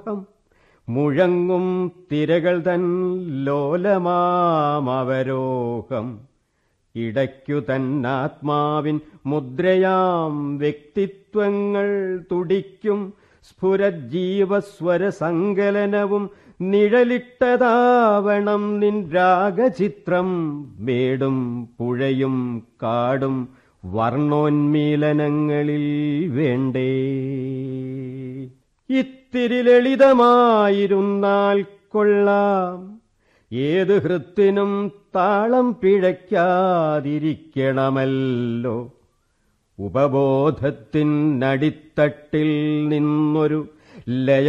മുഴങ്ങും തിരകൾ തൻ ലോലമാമവരോഹം ഇടയ്ക്കു തന്നാത്മാവിൻ മുദ്രയാം വ്യക്തിത്വങ്ങൾ തുടിക്കും സ്ഫുരജീവസ്വര സങ്കലനവും നിഴലിട്ടതാവണം നിൻ രാഗചിത്രം മേടും പുഴയും കാടും വർണ്ണോന്മീലനങ്ങളിൽ വേണ്ടേ ഇത്തിരി ലളിതമായിരുന്നാൽ കൊള്ളാം ഏത് ഹൃത്തിനും താളം പിഴയ്ക്കാതിരിക്കണമല്ലോ ഉപബോധത്തിനടിത്തട്ടിൽ നിന്നൊരു ലയ